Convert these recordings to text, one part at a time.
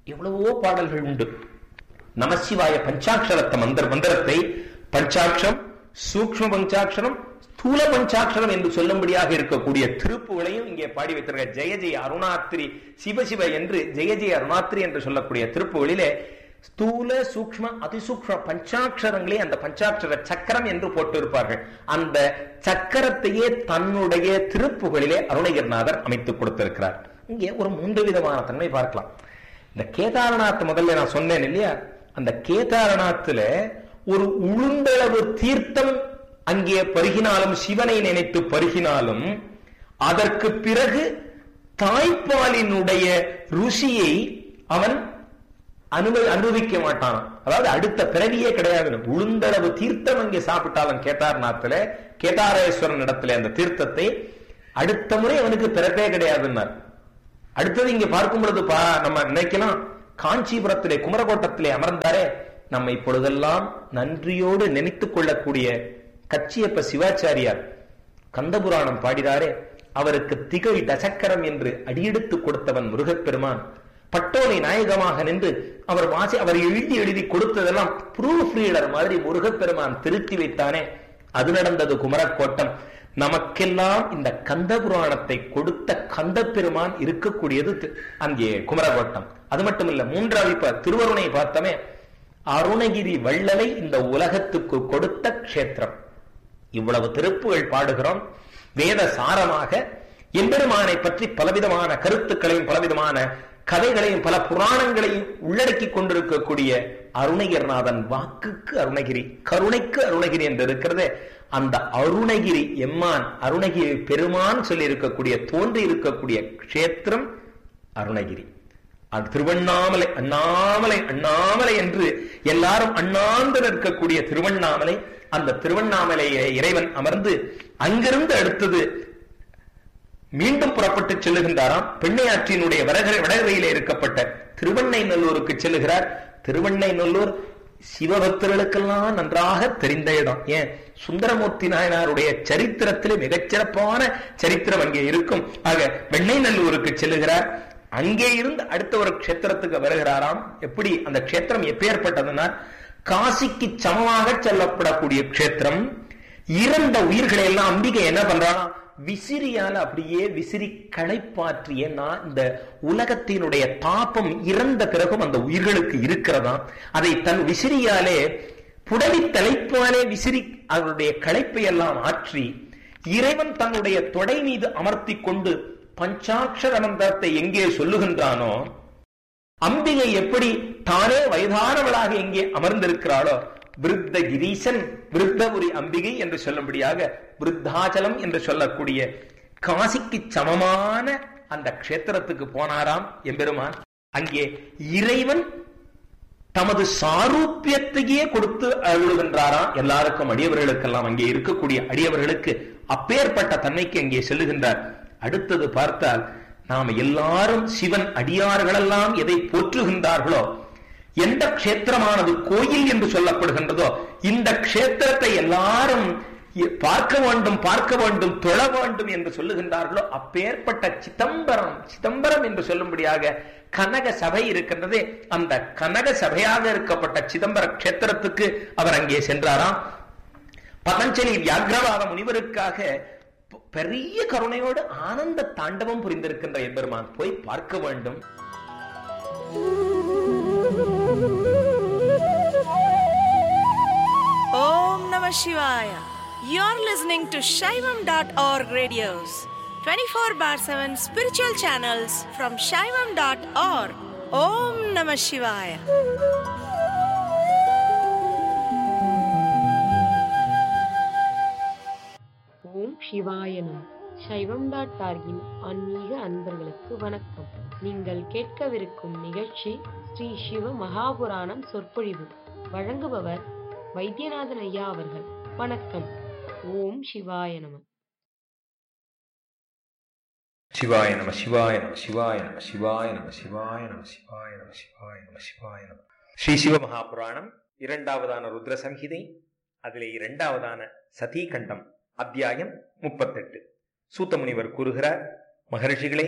எவ்வளவோ பாடல்கள் உண்டு நமசிவாய பஞ்சாட்சரத்த மந்திர மந்திரத்தை பஞ்சாட்சரம் சூக்ஷ்ம பஞ்சாட்சரம் ஸ்தூல பஞ்சாட்சரம் என்று சொல்லும்படியாக இருக்கக்கூடிய திருப்புகளையும் இங்கே பாடி வைத்திருக்க ஜெய ஜெய அருணாத்திரி சிவசிவ என்று ஜெய ஜெய அருணாத்திரி என்று சொல்லக்கூடிய திருப்புகளிலே ஸ்தூல சூக்ஷ்ம அதிசூக்ஷ்ம பஞ்சாட்சரங்களே அந்த பஞ்சாட்சர சக்கரம் என்று போட்டிருப்பார்கள் அந்த சக்கரத்தையே தன்னுடைய திருப்புகளிலே அருணகிரிநாதர் அமைத்துக் கொடுத்திருக்கிறார் இங்கே ஒரு மூன்று விதமான தன்மை பார்க்கலாம் இந்த கேதாரநாத் முதல்ல நான் சொன்னேன் இல்லையா அந்த கேதாரநாத்துல ஒரு உளுந்தளவு தீர்த்தம் அங்கே பருகினாலும் சிவனை நினைத்து பருகினாலும் அதற்கு பிறகு தாய்ப்பாலினுடைய ருசியை அவன் அனுபவி அனுபவிக்க மாட்டான் அதாவது அடுத்த பிறவியே கிடையாது உளுந்தளவு தீர்த்தம் அங்கே சாப்பிட்டாலும் கேதார்நாத்துல கேதாரேஸ்வரன் இடத்துல அந்த தீர்த்தத்தை அடுத்த முறை அவனுக்கு பிறப்பே கிடையாதுன்னார் அடுத்தது இங்க பார்க்கும் பொழுது பா நம்ம நினைக்கலாம் காஞ்சிபுரத்திலே குமரகோட்டத்திலே அமர்ந்தாரே நம்ம இப்பொழுதெல்லாம் நன்றியோடு நினைத்துக் கொள்ளக்கூடிய கச்சியப்ப சிவாச்சாரியார் கந்தபுராணம் பாடினாரே அவருக்கு திகழ் தசக்கரம் என்று அடியெடுத்து கொடுத்தவன் முருகப்பெருமான் பட்டோலை நாயகமாக நின்று அவர் வாசி அவர் எழுதி எழுதி கொடுத்ததெல்லாம் ப்ரூஃப் ரீடர் மாதிரி முருகப்பெருமான் திருத்தி வைத்தானே அது நடந்தது குமரக்கோட்டம் நமக்கெல்லாம் இந்த கந்த புராணத்தை கொடுத்த கந்த பெருமான் இருக்கக்கூடியது தி- அங்கே குமரகோட்டம் அது மட்டும் இல்ல மூன்றாவது இப்ப திருவருணை பார்த்தமே அருணகிரி வள்ளலை இந்த உலகத்துக்கு கொடுத்த க்ஷேத்திரம் இவ்வளவு திருப்புகள் பாடுகிறோம் வேத சாரமாக எம்பெருமானை பற்றி பலவிதமான கருத்துக்களையும் பலவிதமான கதைகளையும் பல புராணங்களையும் உள்ளடக்கி கொண்டிருக்கக்கூடிய அருணகிரிநாதன் வாக்குக்கு அருணகிரி கருணைக்கு அருணகிரி என்று இருக்கிறது அந்த அருணகிரி எம்மான் அருணகிரி பெருமான் சொல்லி இருக்கக்கூடிய தோன்றி இருக்கக்கூடிய க்ஷேத்திரம் அருணகிரி அது திருவண்ணாமலை அண்ணாமலை அண்ணாமலை என்று எல்லாரும் அண்ணாந்து நிற்கக்கூடிய திருவண்ணாமலை அந்த திருவண்ணாமலையை இறைவன் அமர்ந்து அங்கிருந்து அடுத்தது மீண்டும் புறப்பட்டு செல்லுகின்றாராம் பெண்ணையாற்றினுடைய வடகரை வடகரையிலே இருக்கப்பட்ட திருவண்ணைநல்லூருக்கு செல்லுகிறார் திருவண்ணைநல்லூர் சிவபக்தர்களுக்கெல்லாம் நன்றாக தெரிந்த இடம் ஏன் சுந்தரமூர்த்தி நாயனாருடைய சரித்திரத்திலே மிகச்சிறப்பான சரித்திரம் அங்கே இருக்கும் ஆக வெண்ணைநல்லூருக்கு செல்லுகிறார் அங்கே இருந்து அடுத்த ஒரு க்ஷேத்திரத்துக்கு வருகிறாராம் எப்படி அந்த க்ஷேத்திரம் எப்பேற்பட்டதுன்னா காசிக்கு சமமாக சொல்லப்படக்கூடிய க்ஷேத்திரம் இறந்த உயிர்களை எல்லாம் அம்பிகை என்ன பண்றானா விசிறியால அப்படியே விசிறி களைப்பாற்றிய நான் இந்த உலகத்தினுடைய தாபம் இறந்த பிறகும் அந்த உயிர்களுக்கு இருக்கிறதா அதை தன் விசிறியாலே புடவி தலைப்பாலே விசிறி அவருடைய களைப்பை எல்லாம் ஆற்றி இறைவன் தன்னுடைய தொடை மீது அமர்த்தி கொண்டு பஞ்சாட்சர மந்திரத்தை எங்கே சொல்லுகின்றானோ அம்பிகை எப்படி தானே வயதானவளாக எங்கே அமர்ந்திருக்கிறாளோ விருத்த கிரீசன் விருத்தபுரி அம்பிகை என்று சொல்லும்படியாக விருத்தாச்சலம் என்று சொல்லக்கூடிய காசிக்கு சமமான அந்த க்ஷேத்திரத்துக்கு போனாராம் எம்பெருமான் அங்கே இறைவன் தமது சாரூபியத்தையே கொடுத்து அருளுகின்றாராம் எல்லாருக்கும் அடியவர்களுக்கெல்லாம் அங்கே இருக்கக்கூடிய அடியவர்களுக்கு அப்பேற்பட்ட தன்மைக்கு அங்கே செல்லுகின்றார் அடுத்தது பார்த்தால் நாம எல்லாரும் சிவன் அடியார்களெல்லாம் எதை போற்றுகின்றார்களோ எந்த க்ஷேத்திரமானது கோயில் என்று சொல்லப்படுகின்றதோ இந்த க்ஷேத்திரத்தை எல்லாரும் இ- பார்க்க வேண்டும் பார்க்க வேண்டும் தொழ வேண்டும் என்று சொல்லுகின்றார்களோ அப்பேற்பட்ட சிதம்பரம் சிதம்பரம் என்று சொல்லும்படியாக கனக சபை இருக்கின்றதே அந்த கனக சபையாக இருக்கப்பட்ட சிதம்பர க்ஷேத்திரத்துக்கு அவர் அங்கே சென்றாராம் பதஞ்சலி வியாகிரவாத முனிவருக்காக பெ- பெரிய கருணையோடு ஆனந்த தாண்டவம் புரிந்திருக்கின்ற எம்பெருமான் போய் பார்க்க வேண்டும் Om Namah Shivaya. You're listening to Shaivam.org radios, 24 bar 7 spiritual channels from Shaivam.org. Om Namah Shivaya. ஓம் சிவாயனம் சைவம் டாட் டார்கின் ஆன்மீக அன்பர்களுக்கு வணக்கம் நீங்கள் கேட்கவிருக்கும் நிகழ்ச்சி ஸ்ரீ சிவ மகாபுராணம் சொற்பொழிவு வழங்குபவர் வைத்தியநாதன் ஐயா அவர்கள் வணக்கம் ஓம் சிவாய நம சிவாய நம சிவாய நம சிவாய நம சிவாய நம சிவாய நம சிவாய நம சிவாய நம சிவாய நம ஸ்ரீ சிவ மகாபுராணம் இரண்டாவதான ருத்ர சம்ஹிதை அதிலே இரண்டாவதான சதீகண்டம் அத்தியாயம் முப்பத்தெட்டு சூத்த முனிவர் கூறுகிறார் மகர்ஷிகளே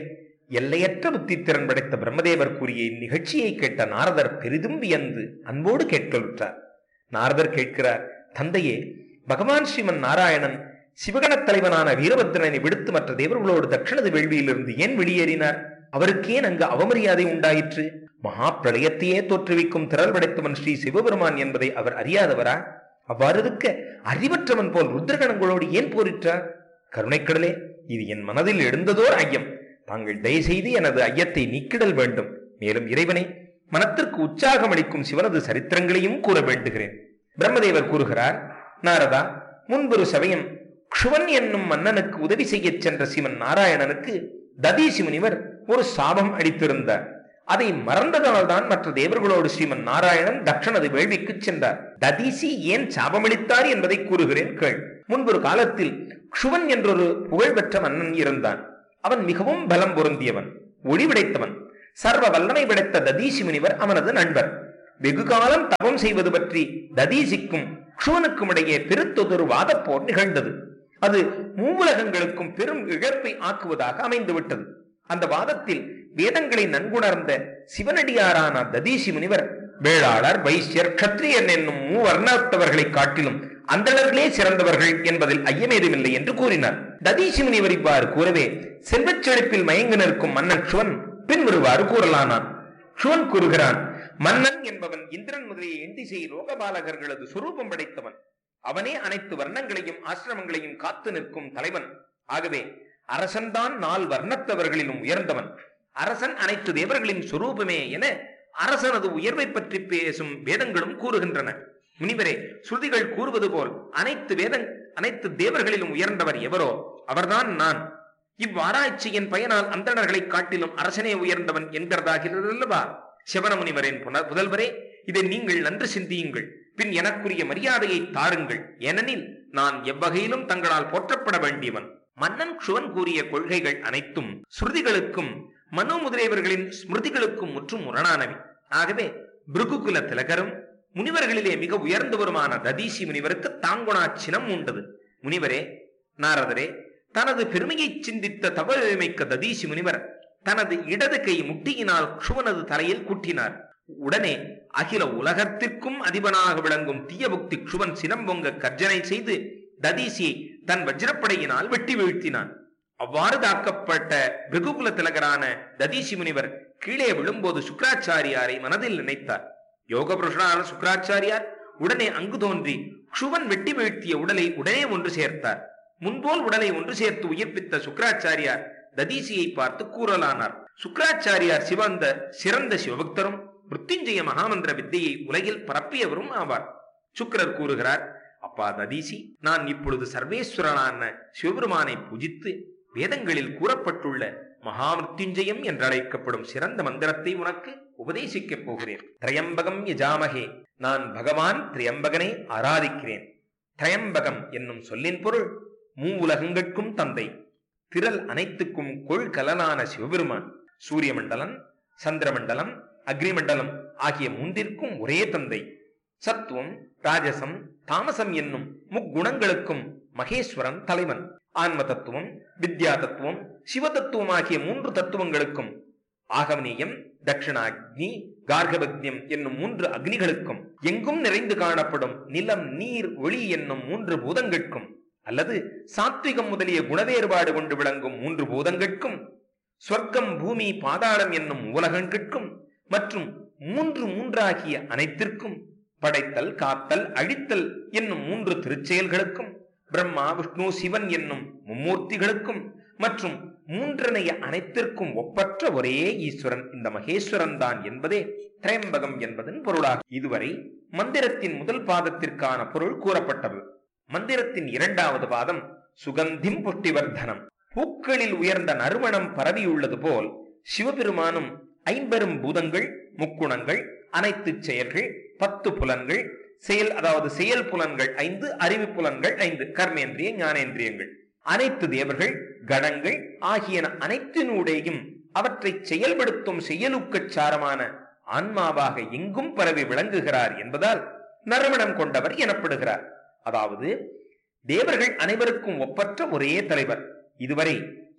எல்லையற்ற புத்தித்திறன் படைத்த பிரம்மதேவர் கூறிய இந்நிகழ்ச்சியை கேட்ட நாரதர் பெரிதும் வியந்து அன்போடு கேட்கலுற்றார் நாரதர் கேட்கிறார் தந்தையே பகவான் ஸ்ரீமன் நாராயணன் சிவகணத் தலைவனான வீரபத்ரனை விடுத்து மற்ற தேவர்களோடு தட்சிணது வேள்வியிலிருந்து ஏன் வெளியேறினார் அவருக்கேன் அங்கு அவமரியாதை உண்டாயிற்று மகா பிரளயத்தையே தோற்றுவிக்கும் திரள் படைத்தவன் ஸ்ரீ சிவபெருமான் என்பதை அவர் அறியாதவரா அவ்வாறு இருக்க அறிவற்றவன் போல் ருத்ரகணங்களோடு ஏன் போரிட்டார் கருணைக்கடலே இது என் மனதில் எழுந்ததோர் ஐயம் தாங்கள் தயவுசெய்து எனது ஐயத்தை நீக்கிடல் வேண்டும் மேலும் இறைவனை மனத்திற்கு உற்சாகம் அளிக்கும் சிவனது சரித்திரங்களையும் கூற வேண்டுகிறேன் பிரம்மதேவர் கூறுகிறார் நாரதா முன்பொரு சமயம் க்ஷுவன் என்னும் மன்னனுக்கு உதவி செய்யச் சென்ற சிவன் நாராயணனுக்கு ததீசி முனிவர் ஒரு சாபம் அளித்திருந்தார் அதை மறந்ததால்தான் மற்ற தேவர்களோடு ஸ்ரீமன் நாராயணன் தட்சணது வேள்விக்கு சென்றார் ததீசி ஏன் சாபமளித்தார் என்பதை கூறுகிறேன் கேள் முன்பொரு காலத்தில் க்ஷுவன் என்றொரு புகழ்பெற்ற மன்னன் இருந்தான் அவன் மிகவும் பலம் பொருந்தியவன் ஒளிவிடைத்தவன் சர்வ வல்லமை படைத்த ததீசி முனிவர் அவனது நண்பர் வெகு காலம் தவம் செய்வது பற்றி ததீசிக்கும் க்ஷுவனுக்கும் இடையே பெருத்தொதொரு வாதப்போர் நிகழ்ந்தது அது மூவுலகங்களுக்கும் பெரும் இழப்பை ஆக்குவதாக அமைந்துவிட்டது அந்த வாதத்தில் வேதங்களை நன்குணர்ந்த சிவனடியாரான ததீசி முனிவர் வேளாளர் வைசியர் கத்திரியன் என்னும் மூவர்ணத்தவர்களை காட்டிலும் அந்தணர்களே சிறந்தவர்கள் என்பதில் ஐயமேதுமில்லை என்று கூறினார் ததீசி முனிவர் இவ்வாறு கூறவே செல்வச் செழிப்பில் மயங்கி நிற்கும் மன்னன் க்ஷுவன் பின்வருவாறு கூறலானான் க்ஷுவன் கூறுகிறான் மன்னன் என்பவன் இந்திரன் முதலிய எண்டிசை ரோகபாலகர்களது சுரூபம் படைத்தவன் அவனே அனைத்து வர்ணங்களையும் ஆசிரமங்களையும் காத்து நிற்கும் தலைவன் ஆகவே அரசன்தான் நால் வர்ணத்தவர்களிலும் உயர்ந்தவன் அரசன் அனைத்து தேவர்களின் சொரூபமே என அரசனது உயர்வை பற்றி பேசும் வேதங்களும் கூறுகின்றன முனிவரே ஸ்ருதிகள் கூறுவது போல் அனைத்து வேத அனைத்து தேவர்களிலும் உயர்ந்தவர் எவரோ அவர்தான் நான் இவ்வாராய்ச்சியின் பயனால் அந்தணர்களை காட்டிலும் அரசனே உயர்ந்தவன் என்கிறதாகிறது அல்லவா சிவன முனிவரின் புன- புதல்வரே இதை நீங்கள் நன்று சிந்தியுங்கள் பின் எனக்குரிய மரியாதையை தாருங்கள் ஏனெனில் நான் எவ்வகையிலும் தங்களால் போற்றப்பட வேண்டியவன் மன்னன் க்ஷுவன் கூறிய கொள்கைகள் அனைத்தும் ஸ்ருதிகளுக்கும் மனு முதலியவர்களின் ஸ்மிருதிகளுக்கும் முற்றும் முரணானவை ஆகவே பிருகுகுல திலகரும் முனிவர்களிலே மிக உயர்ந்தவருமான ததீசி முனிவருக்கு தாங்குணா சினம் உண்டது முனிவரே நாரதரே தனது பெருமையை சிந்தித்த தவறுமிக்க ததீசி முனிவர் தனது இடது கை முட்டியினால் க்ஷுவனது தலையில் குட்டினார் உடனே அகில உலகத்திற்கும் அதிபனாக விளங்கும் தீயபுக்தி க்ஷுவன் சினம் பொங்க கர்ஜனை செய்து ததீசியை தன் வஜ்ரப்படையினால் வெட்டி வீழ்த்தினான் அவ்வாறு தாக்கப்பட்ட பிருகுகுல திலகரான ததீசி முனிவர் கீழே விழும்போது சுக்கராச்சாரியாரை மனதில் நினைத்தார் யோக புருஷனான சுக்கராச்சாரியார் உடனே அங்கு தோன்றி க்ஷுவன் வெட்டி வீழ்த்திய உடலை உடனே ஒன்று சேர்த்தார் முன்போல் உடலை ஒன்று சேர்த்து உயிர்ப்பித்த சுக்கராச்சாரியார் ததீசியை பார்த்து கூறலானார் சுக்கராச்சாரியார் சிவந்த சிறந்த சிவபக்தரும் மிருத்யுஞ்சய மகாமந்திர வித்தையை உலகில் பரப்பியவரும் ஆவார் சுக்கிரர் கூறுகிறார் அப்பா ததீசி நான் இப்பொழுது சர்வேஸ்வரனான சிவபெருமானை பூஜித்து வேதங்களில் கூறப்பட்டுள்ள மகாமிருத்யுஞ்சயம் என்றழைக்கப்படும் சிறந்த மந்திரத்தை உனக்கு உபதேசிக்கப் போகிறேன் திரையம்பகம் யஜாமகே நான் பகவான் திரையம்பகனை ஆராதிக்கிறேன் திரையம்பகம் என்னும் சொல்லின் பொருள் மூவுலகங்கட்கும் தந்தை திரள் அனைத்துக்கும் கொள்கலனான சிவபெருமான் சூரிய மண்டலம் சந்திரமண்டலம் அக்னிமண்டலம் ஆகிய மூன்றிற்கும் ஒரே தந்தை சத்துவம் ராஜசம் தாமசம் என்னும் முக்குணங்களுக்கும் மகேஸ்வரன் தலைவன் ஆன்ம தத்துவம் வித்யா தத்துவம் சிவ தத்துவம் ஆகிய மூன்று தத்துவங்களுக்கும் ஆகமனியம் தட்சிணாக்னி கார்கபக்னியம் என்னும் மூன்று அக்னிகளுக்கும் எங்கும் நிறைந்து காணப்படும் நிலம் நீர் ஒளி என்னும் மூன்று பூதங்கட்கும் அல்லது சாத்விகம் முதலிய குணவேறுபாடு கொண்டு விளங்கும் மூன்று பூதங்கட்கும் சொர்க்கம் பூமி பாதாளம் என்னும் உலகங்கட்கும் மற்றும் மூன்று மூன்றாகிய அனைத்திற்கும் படைத்தல் காத்தல் அழித்தல் என்னும் மூன்று திருச்செயல்களுக்கும் பிரம்மா விஷ்ணு சிவன் என்னும் மும்மூர்த்திகளுக்கும் மற்றும் மூன்றனைய அனைத்திற்கும் ஒப்பற்ற ஒரே ஈஸ்வரன் இந்த மகேஸ்வரன் தான் என்பதே திரையம்பகம் என்பதன் பொருளாகும் இதுவரை மந்திரத்தின் முதல் பாதத்திற்கான பொருள் கூறப்பட்டது மந்திரத்தின் இரண்டாவது பாதம் சுகந்திம் புஷ்டிவர்தனம் பூக்களில் உயர்ந்த நறுமணம் பரவியுள்ளது போல் சிவபெருமானும் ஐம்பெரும் பூதங்கள் முக்குணங்கள் அனைத்து செயல்கள் பத்து புலன்கள் செயல் அதாவது செயல் புலன்கள் ஐந்து அறிவு புலன்கள் ஐந்து கர்மேந்திரிய ஞானேந்திரியங்கள் அனைத்து தேவர்கள் கணங்கள் ஆகியன அனைத்தினூடேயும் அவற்றை செயல்படுத்தும் செயலுக்கச் சாரமான ஆன்மாவாக எங்கும் பரவி விளங்குகிறார் என்பதால் நறுமணம் கொண்டவர் எனப்படுகிறார் அதாவது தேவர்கள் அனைவருக்கும் ஒப்பற்ற ஒரே தலைவர் இதுவரை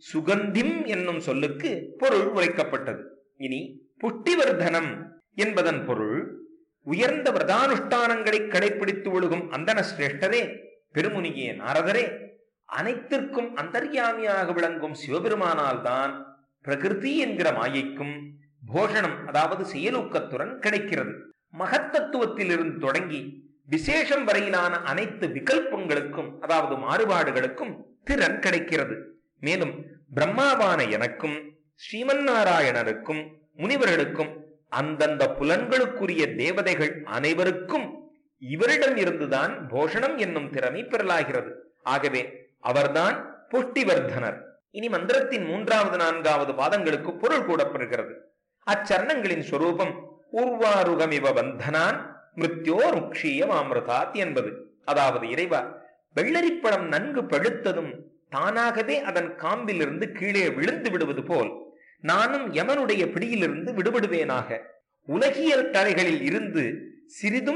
சுகந்திம் என்னும் சொல்லுக்கு பொருள் உரைக்கப்பட்டது இனி புஷ்டிவர்தனம் என்பதன் பொருள் உயர்ந்த விரதானுஷ்டானங்களை கடைபிடித்து ஒழுகும் அந்தன சிரேஷ்டரே பெருமுனியே நாரதரே அனைத்திற்கும் அந்தர்யாமியாக விளங்கும் சிவபெருமானால் தான் பிரகிருதி என்கிற மாயைக்கும் போஷணம் அதாவது செயலூக்கத்துடன் கிடைக்கிறது மகத்தத்துவத்திலிருந்து தொடங்கி விசேஷம் வரையிலான அனைத்து விகல்பங்களுக்கும் அதாவது மாறுபாடுகளுக்கும் திறன் கிடைக்கிறது மேலும் பிரம்மாவான எனக்கும் ஸ்ரீமன் நாராயணருக்கும் முனிவர்களுக்கும் அந்தந்த புலன்களுக்குரிய தேவதைகள் அனைவருக்கும் இவரிடம் இருந்துதான் போஷணம் என்னும் திறமை பெறலாகிறது ஆகவே அவர்தான் புஷ்டிவர்தனர் இனி மந்திரத்தின் மூன்றாவது நான்காவது பாதங்களுக்கு பொருள் கூடப்படுகிறது அச்சரணங்களின் சொரூபம் ஊர்வாருகமிவ பந்தனான் மிருத்யோ ருக்ஷீய மாமிருதாத் என்பது அதாவது இறைவா வெள்ளரிப்பழம் நன்கு பழுத்ததும் தானாகவே அதன் காம்பிலிருந்து கீழே விழுந்து விடுவது போல் நானும் யமனுடைய பிடியிலிருந்து விடுபடுவேனாக உலகியல் தரைகளில் இருந்து சிறிதும்